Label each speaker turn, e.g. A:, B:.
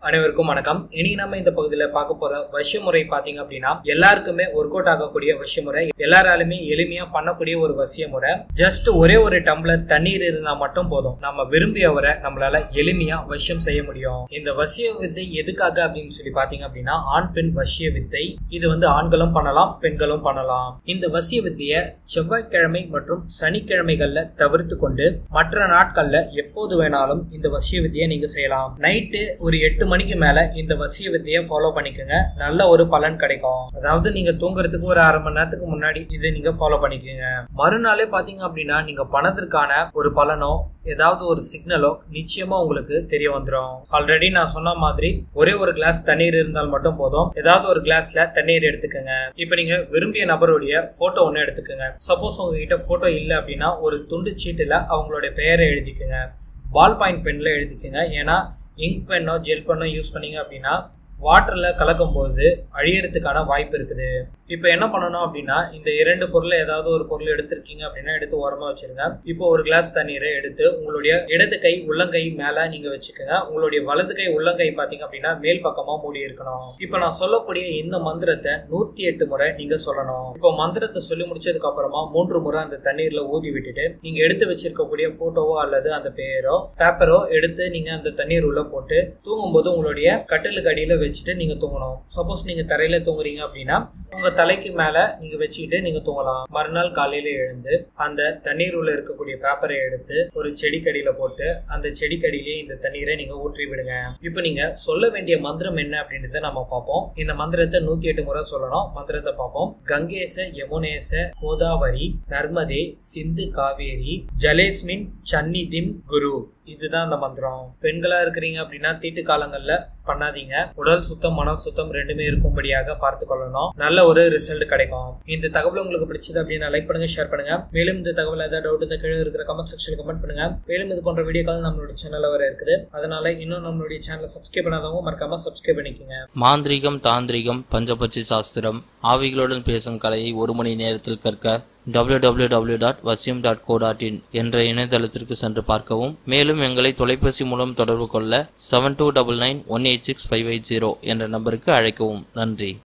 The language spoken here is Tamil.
A: அனைவருக்கும் வணக்கம் இனி நம்ம இந்த பகுதியில் பார்க்க போற வசியமுறை பாத்தீங்க அப்படின்னா எல்லாருக்குமே ஒர்க் அவுட் ஆகக்கூடிய வசியமுறை எல்லாராலுமே எளிமையா பண்ணக்கூடிய ஒரு வசியமுறை ஜஸ்ட் ஒரே ஒரு டம்ளர் தண்ணீர் இருந்தா மட்டும் போதும் நம்ம விரும்பியவரை நம்மளால எளிமையா வசியம் செய்ய முடியும் இந்த வசிய வித்தை எதுக்காக அப்படின்னு சொல்லி பாத்தீங்க அப்படின்னா ஆண் பெண் வசிய வித்தை இது வந்து ஆண்களும் பண்ணலாம் பெண்களும் பண்ணலாம் இந்த வசிய வித்தைய செவ்வாய்க்கிழமை மற்றும் சனிக்கிழமைகள்ல தவிர்த்து கொண்டு மற்ற நாட்கள்ல எப்போது வேணாலும் இந்த வசிய வித்தையை நீங்க செய்யலாம் நைட்டு ஒரு எட்டு மணிக்கு மேல இந்த வசிய வித்தையை ஃபாலோ பண்ணிக்கோங்க நல்ல ஒரு பலன் கிடைக்கும் அதாவது நீங்க தூங்குறதுக்கு ஒரு அரை மணி நேரத்துக்கு முன்னாடி இதை நீங்க ஃபாலோ பண்ணிக்கோங்க மறுநாளே பாத்தீங்க அப்படின்னா நீங்க பணத்திற்கான ஒரு பலனோ ஏதாவது ஒரு சிக்னலோ நிச்சயமா உங்களுக்கு தெரிய வந்துடும் ஆல்ரெடி நான் சொன்ன மாதிரி ஒரே ஒரு கிளாஸ் தண்ணீர் இருந்தால் மட்டும் போதும் ஏதாவது ஒரு கிளாஸ்ல தண்ணீர் எடுத்துக்கோங்க இப்போ நீங்க விரும்பிய நபருடைய போட்டோ ஒன்று எடுத்துக்கோங்க சப்போஸ் உங்ககிட்ட போட்டோ இல்லை அப்படின்னா ஒரு துண்டு சீட்டுல அவங்களுடைய பெயரை எழுதிக்கோங்க பால் பாயிண்ட் பென்ல எழுதிக்கோங்க ஏன்னா இங்க் பென்னோ ஜெல் பென்னோ யூஸ் பண்ணீங்க அப்படின்னா வாட்டர்ல கலக்கும் போது அழியறதுக்கான வாய்ப்பு இருக்குது இப்போ என்ன பண்ணணும் அப்படின்னா இந்த இரண்டு பொருளை ஏதாவது ஒரு பொருள் எடுத்திருக்கீங்க அப்படின்னா எடுத்து ஓரமா வச்சிருங்க இப்போ ஒரு கிளாஸ் தண்ணீரை எடுத்து உங்களுடைய இடது கை உள்ளங்கை மேல நீங்க வச்சுக்கோங்க உங்களுடைய வலது கை உள்ளங்கை பாத்தீங்க அப்படின்னா மேல் பக்கமா மூடி இருக்கணும் இப்போ நான் சொல்லக்கூடிய இந்த மந்திரத்தை நூத்தி எட்டு முறை நீங்க சொல்லணும் இப்போ மந்திரத்தை சொல்லி முடிச்சதுக்கு அப்புறமா மூன்று முறை அந்த தண்ணீர்ல ஊதி விட்டுட்டு நீங்க எடுத்து வச்சிருக்கக்கூடிய போட்டோவோ அல்லது அந்த பேரோ பேப்பரோ எடுத்து நீங்க அந்த தண்ணீர் உள்ள போட்டு தூங்கும்போது உங்களுடைய கட்டிலுக்கு அடியில வச்சுட்டு நீங்க தூங்கணும் சப்போஸ் நீங்க தரையில தூங்குறீங்க அப்படின்னா உங்க தலைக்கு மேல நீங்க வச்சுக்கிட்டு நீங்க தூங்கலாம் மறுநாள் காலையில எழுந்து அந்த தண்ணீர் உள்ள இருக்கக்கூடிய பேப்பரை எடுத்து ஒரு செடிக்கடியில போட்டு அந்த செடிக்கடியிலேயே இந்த தண்ணீரை நீங்க ஊற்றி விடுங்க இப்போ நீங்க சொல்ல வேண்டிய மந்திரம் என்ன அப்படின்றத நம்ம பார்ப்போம் இந்த மந்திரத்தை நூத்தி எட்டு முறை சொல்லணும் மந்திரத்தை பார்ப்போம் கங்கேச யமுனேச கோதாவரி நர்மதே சிந்து காவேரி ஜலேஸ்மின் சன்னிதிம் குரு இதுதான் அந்த மந்திரம் பெண்களா இருக்கிறீங்க அப்படின்னா தீட்டு காலங்கள்ல பண்ணாதீங்க உடல் சுத்தம் மனம் சுத்தம் ரெண்டுமே இருக்கும்படியாக பார்த்து கொள்ளணும் நல்ல ஒரு ரிசல்ட் கிடைக்கும் இந்த தகவல் உங்களுக்கு பிடிச்சது அப்படின்னா லைக் பண்ணுங்க ஷேர் பண்ணுங்க மேலும் இந்த தகவல் ஏதாவது டவுட் இந்த கீழே இருக்கிற கமெண்ட் செக்ஷன்ல கமெண்ட் பண்ணுங்க மேலும் இது போன்ற வீடியோக்கள் நம்மளுடைய சேனல்ல வர இருக்குது அதனால இன்னும் நம்மளுடைய சேனலை சப்ஸ்கிரைப் பண்ணாதவங்க மறக்காம சப்ஸ்கிரைப் பண்ணிக்கோங்க
B: மாந்திரீகம் தாந்திரிகம் பஞ்சபட்சி சாஸ்திரம் ஆவிகளுடன் பேசும் கலையை ஒரு மணி நேரத்தில் கற்க www.vasyam.co.in டாட் வசியம் டாட் கோ டாட் இன் என்ற இணையதளத்திற்கு சென்று பார்க்கவும் மேலும் எங்களை தொலைபேசி மூலம் தொடர்பு கொள்ள seven two double nine one eight six five eight zero என்ற நம்பருக்கு அழைக்கவும் நன்றி